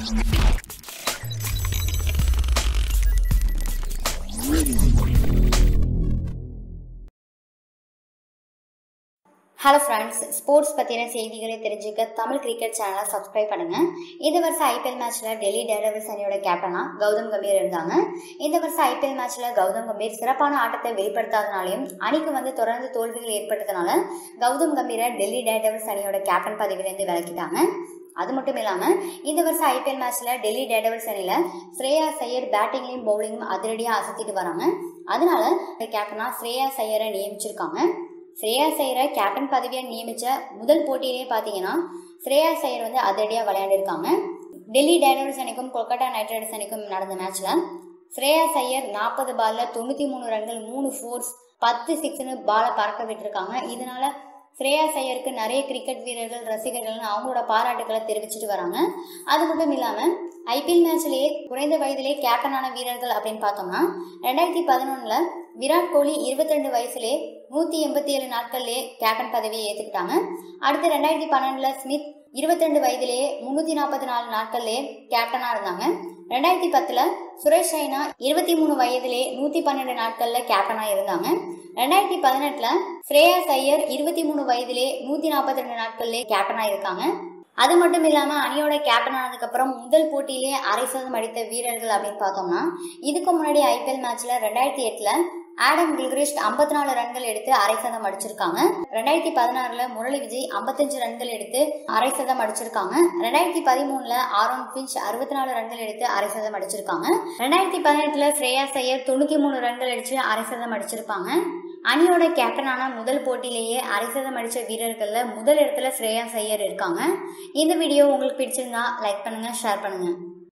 hello friends sports பற்றின செய்திகளை தெரிஞ்சுக்க தமிழ் கிரிக்கெட் சேனலை சப்ஸ்கிரைப் பண்ணுங்கள் இந்த வருஷம் ஐபிஎல் மேட்ச்சில் டெல்லி டேரவில்ஸ் அணியோட கேப்டனாக கௌதம் கம்பீர் இருந்தாங்க இந்த வருஷம் ஐபிஎல் மேட்ச்சில் கௌதம் கம்பீர் சிறப்பான ஆட்டத்தை வெளிப்படுத்தாதனாலையும் அணிக்கு வந்து தொடர்ந்து தோல்விகள் ஏற்பட்டதுனால கௌதம் கம்பீரை டெல்லி டேரவில்ஸ் அணியோட கேப்டன் பதவியிலேருந்து விலக்கிட்டாங்க அது மட்டும் இல்லாமல் இந்த வருஷம் ஐபிஎல் மேட்ச்சில் டெல்லி டேடபிள்ஸ் அணியில் ஸ்ரேயா சையர் பேட்டிங்லையும் பவுலிங்கும் அதிரடியாக அசத்திட்டு வராங்க அதனால கேப்டனாக ஸ்ரேயா சையரை நியமிச்சிருக்காங்க ஸ்ரேயா சையரை கேப்டன் பதவியை நியமித்த முதல் போட்டியிலே பார்த்தீங்கன்னா ஸ்ரேயா சையர் வந்து அதிரடியாக விளையாண்டிருக்காங்க டெல்லி டேடபிள்ஸ் அணிக்கும் கொல்கத்தா நைட் ரைடர்ஸ் அணிக்கும் நடந்த மேட்ச்சில் ஸ்ரேயா சையர் நாற்பது பாலில் தொண்ணூற்றி மூணு ரன்கள் மூணு ஃபோர்ஸ் பத்து சிக்ஸ்னு பாலை பறக்க விட்டுருக்காங்க இதனால ஸ்ரேயா சையருக்கு நிறைய கிரிக்கெட் வீரர்கள் ரசிகர்கள்னு அவங்களோட பாராட்டுக்களை தெரிவிச்சிட்டு வராங்க அது மட்டும் இல்லாமல் ஐபிஎல் மேட்ச்லேயே குறைந்த வயதிலே கேப்டனான வீரர்கள் அப்படின்னு பார்த்தோம்னா ரெண்டாயிரத்தி பதினொன்றில் விராட் கோலி இருபத்தி ரெண்டு வயசுலே நூற்றி எண்பத்தி ஏழு நாட்கள்லேயே கேப்டன் பதவியை ஏற்றுக்கிட்டாங்க அடுத்து ரெண்டாயிரத்தி பன்னெண்டில் ஸ்மித் இருபத்தி ரெண்டு வயதிலேயே முந்நூற்றி நாற்பத்தி நாலு நாட்கள்லேயே கேப்டனாக இருந்தாங்க ரெண்டாயிரத்தி பத்தில் சுரேஷ் ரெய்னா இருபத்தி மூணு வயதிலே நூற்றி பன்னெண்டு நாட்களில் கேப்டனாக இருந்தாங்க ரெண்டாயிரத்தி பதினெட்டில் ஸ்ரேயா சையர் இருபத்தி மூணு வயதிலே நூற்றி நாற்பத்தி ரெண்டு நாட்கள்லேயே கேப்டனாக இருக்காங்க அது மட்டும் இல்லாமல் அணியோட கேப்டன் ஆனதுக்கப்புறம் முதல் போட்டியிலே அரை சதம் அடித்த வீரர்கள் அப்படின்னு பார்த்தோம்னா இதுக்கு முன்னாடி ஐபிஎல் மேட்ச்சில் ரெண்டாயிரத்தி எட்டில் ஆடம் கில்கிரிஸ்ட் ஐம்பத்தி நாலு ரன்கள் எடுத்து அரை சதம் அடிச்சிருக்காங்க ரெண்டாயிரத்தி பதினாறுல முரளி விஜய் ஐம்பத்தஞ்சு ரன்கள் எடுத்து அரை சதம் அடிச்சிருக்காங்க ரெண்டாயிரத்தி பதிமூணுல ஆரோன் பிஞ்ச் அறுபத்தி நாலு ரன்கள் எடுத்து அரை சதம் அடிச்சிருக்காங்க ரெண்டாயிரத்தி பதினெட்டுல ஸ்ரேயா சையர் தொண்ணூத்தி மூணு ரன்கள் அடிச்சு அரை சதம் அடிச்சிருப்பாங்க அணியோட கேப்டனான முதல் போட்டியிலேயே அரை சதம் அடித்த வீரர்களில் முதல் இடத்துல ஸ்ரேயா சையர் இருக்காங்க இந்த வீடியோ உங்களுக்கு பிடிச்சிருந்தா லைக் பண்ணுங்கள் ஷேர் பண்ணுங்கள்